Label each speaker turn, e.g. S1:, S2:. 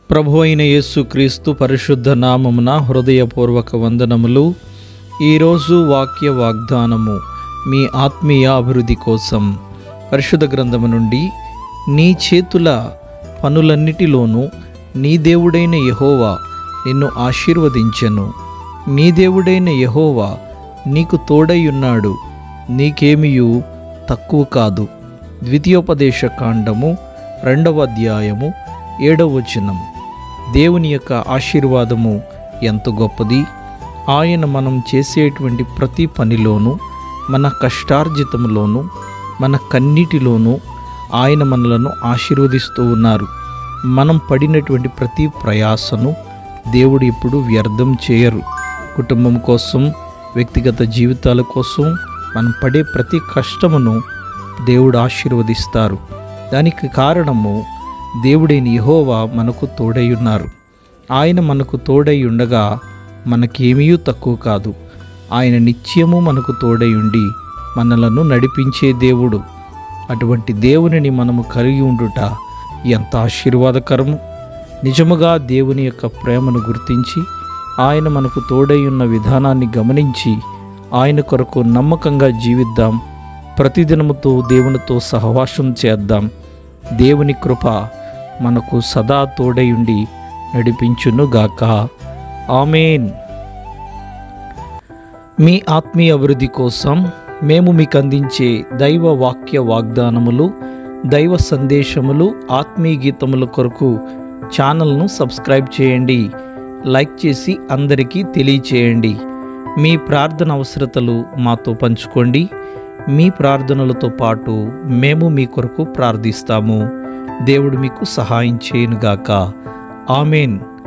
S1: ప్రభు అయిన యేసుక్రీస్తు పరిశుద్ధ నామమున హృదయపూర్వక వందనములు ఈరోజు వాక్య వాగ్దానము మీ ఆత్మీయ అభివృద్ధి కోసం పరిశుద్ధ గ్రంథము నుండి నీ చేతుల పనులన్నిటిలోనూ నీ దేవుడైన యహోవా నిన్ను ఆశీర్వదించెను నీ దేవుడైన యహోవా నీకు తోడై ఉన్నాడు నీకేమియు తక్కువ కాదు ద్వితీయోపదేశ కాండము రెండవ అధ్యాయము ఏడవ వచనం దేవుని యొక్క ఆశీర్వాదము ఎంత గొప్పది ఆయన మనం చేసేటువంటి ప్రతి పనిలోనూ మన కష్టార్జితంలోనూ మన కన్నిటిలోనూ ఆయన మనలను ఆశీర్వదిస్తూ ఉన్నారు మనం పడినటువంటి ప్రతి ప్రయాసను దేవుడు ఇప్పుడు వ్యర్థం చేయరు కుటుంబం కోసం వ్యక్తిగత జీవితాల కోసం మనం పడే ప్రతి కష్టమును దేవుడు ఆశీర్వదిస్తారు దానికి కారణము దేవుడైన యహోవా మనకు తోడై ఉన్నారు ఆయన మనకు తోడై ఉండగా మనకేమీ తక్కువ కాదు ఆయన నిత్యము మనకు తోడై ఉండి మనలను నడిపించే దేవుడు అటువంటి దేవునిని మనము కలిగి ఉండుట ఎంత ఆశీర్వాదకరము నిజముగా దేవుని యొక్క ప్రేమను గుర్తించి ఆయన మనకు తోడై ఉన్న విధానాన్ని గమనించి ఆయన కొరకు నమ్మకంగా జీవిద్దాం ప్రతిదినముతో దేవునితో సహవాసం చేద్దాం దేవుని కృప మనకు సదా తోడై ఉండి నడిపించునుగాక ఆమెన్ మీ ఆత్మీయ అభివృద్ధి కోసం మేము మీకు అందించే దైవ వాక్య వాగ్దానములు దైవ సందేశములు ఆత్మీయ గీతముల కొరకు ఛానల్ను సబ్స్క్రైబ్ చేయండి లైక్ చేసి అందరికీ తెలియచేయండి మీ ప్రార్థన అవసరతలు మాతో పంచుకోండి మీ ప్రార్థనలతో పాటు మేము మీ కొరకు ప్రార్థిస్తాము దేవుడు మీకు సహాయం చేయనుగాక ఆమెన్